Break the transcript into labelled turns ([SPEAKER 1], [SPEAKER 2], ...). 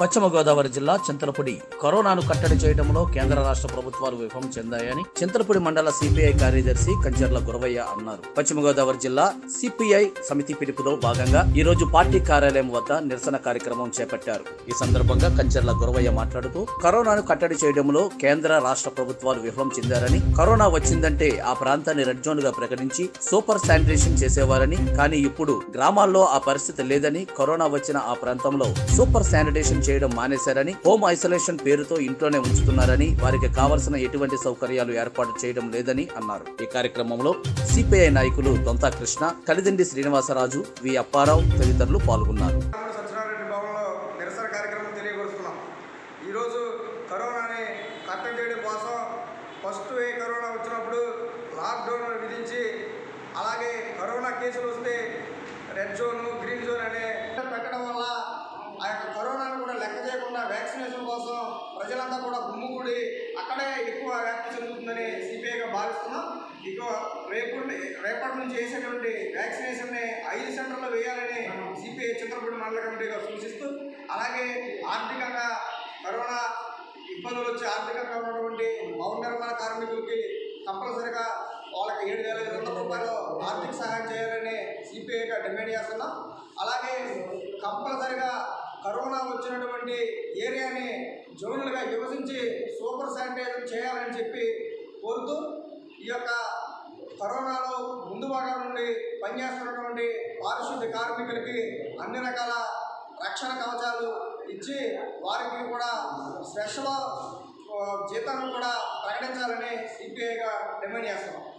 [SPEAKER 1] పశ్చిమ గోదావరి జిల్లా చింతలపూడి కరోనాను కట్టడి చేయడంలో కేంద్ర రాష్ట్ర ప్రభుత్వాలు విఫలం చెందాయని చింతలపూడి మండల సిపిఐ కార్యదర్శి కంచర్ల గురవయ్య అన్నారు పశ్చిమ గోదావరి జిల్లా సిపిఐ సమితి పిలుపులో భాగంగా ఈ రోజు పార్టీ కార్యాలయం వద్ద నిరసన కార్యక్రమం చేపట్టారు ఈ సందర్భంగా కంచర్ల గురవయ్య మాట్లాడుతూ కరోనాను కట్టడి చేయడంలో కేంద్ర రాష్ట్ర ప్రభుత్వాలు విఫలం చెందారని కరోనా వచ్చిందంటే ఆ ప్రాంతాన్ని రెడ్ జోన్ గా ప్రకటించి సూపర్ శానిటేషన్ చేసేవారని కానీ ఇప్పుడు గ్రామాల్లో ఆ పరిస్థితి లేదని కరోనా వచ్చిన ఆ ప్రాంతంలో సూపర్ శానిటేషన్ చేయడం మానేశారని హోమ్ ఐసోలేషన్ పేరుతో ఇంట్లోనే ఉంచుతున్నారని వారికి కావలసిన ఎటువంటి సౌకర్యాలు ఏర్పాటు చేయడం లేదని అన్నారు ఈ కార్యక్రమంలో సిపిఐ నాయకులు దొంతా కృష్ణ కలిదిండి శ్రీనివాసరాజు వి అప్పారావు తదితరులు పాల్గొన్నారు
[SPEAKER 2] రాముడు సత్యనారాయణ భవన్లో నిరసన కార్యక్రమం తెలియపరుస్తున్నాం ఈరోజు కరోనాని కట్టడి చేయడం కోసం ఫస్ట్ ఏ కరోనా వచ్చినప్పుడు లాక్డౌన్ విధించి అలాగే కరోనా కేసులు వస్తే రెడ్ జోన్ గ్రీన్ జోన్ అనే పెట్టడం వల్ల ఆ యొక్క కరోనాను కూడా లెక్క చేయకుండా వ్యాక్సినేషన్ కోసం ప్రజలంతా కూడా గుమ్ముకూడి అక్కడే ఎక్కువ వ్యాప్తి చెందుతుందని సిపిఐగా భావిస్తున్నాం ఇక రేపు రేపటి నుంచి వేసేటువంటి వ్యాక్సినేషన్ని ఐదు సెంటర్లో వేయాలని సిపిఐ చిత్రపూడి మండల కమిటీగా సూచిస్తూ అలాగే ఆర్థికంగా కరోనా ఇబ్బందులు వచ్చి ఆర్థికంగా ఉన్నటువంటి భవన నిర్మాణ కార్మికులకి కంపల్సరిగా వాళ్ళకి ఏడు వేల ఐదు వందల రూపాయలు ఆర్థిక సహాయం చేయాలని సిపిఐగా డిమాండ్ చేస్తున్నాం అలాగే కంపల్సరిగా కరోనా వచ్చినటువంటి ఏరియాని జోన్లుగా విభజించి సూపర్ శానిటైజర్ చేయాలని చెప్పి కోరుతూ ఈ యొక్క కరోనాలో ముందు భాగం నుండి పనిచేస్తున్నటువంటి పారిశుద్ధ్య కార్మికులకి అన్ని రకాల రక్షణ కవచాలు ఇచ్చి వారికి కూడా స్పెషల్ ఆ, జీతాలను కూడా ప్రకటించాలని సిపిఐగా డిమాండ్ చేస్తున్నాం